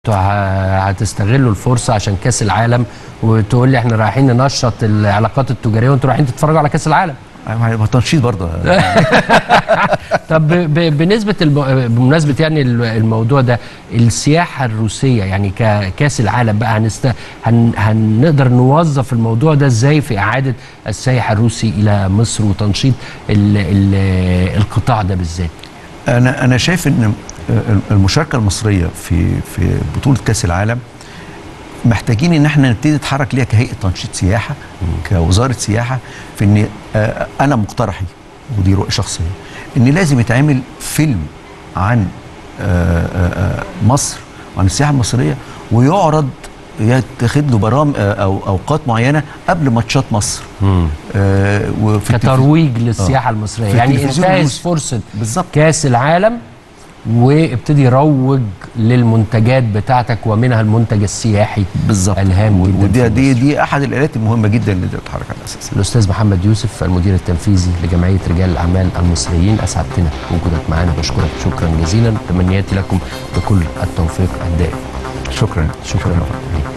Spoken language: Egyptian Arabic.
انتوا ه- هتستغلوا الفرصه عشان كاس العالم وتقول لي احنا رايحين ننشط العلاقات التجاريه وانتوا رايحين تتفرجوا على كاس العالم ما تنشيط برضه طب ب- ب- بالنسبه الم... بمناسبه يعني ال- الموضوع ده السياحه الروسيه يعني ككاس العالم بقى هنست... هن... هنقدر نوظف الموضوع ده ازاي في اعاده السائح الروسي الى مصر وتنشيط ال... ال... القطاع ده بالذات انا انا شايف ان المشاركه المصريه في في بطوله كاس العالم محتاجين ان احنا نبتدي نتحرك ليها كهيئه تنشيط سياحه كوزاره سياحه في ان آه، انا مقترحي ودي رؤيه شخصيه ان لازم يتعمل فيلم عن آه، آه، آه، مصر وعن السياحه المصريه ويعرض يتخذ له برامج او اوقات معينه قبل ماتشات مصر آه، وفي التلفزيون. كترويج للسياحه المصريه في يعني التلفزيون انتهز الروسي. فرصه بالظبط كاس العالم وابتدي روج للمنتجات بتاعتك ومنها المنتج السياحي بالظبط الهام جدا ودي في دي مصر. دي احد الالات المهمه جدا اللي تتحرك على اساسها الاستاذ محمد يوسف المدير التنفيذي لجمعيه رجال الاعمال المصريين اسعدتنا بوجودك معانا بشكرك شكرا جزيلا تمنياتي لكم بكل التوفيق الدائم شكرا شكرا, شكرا.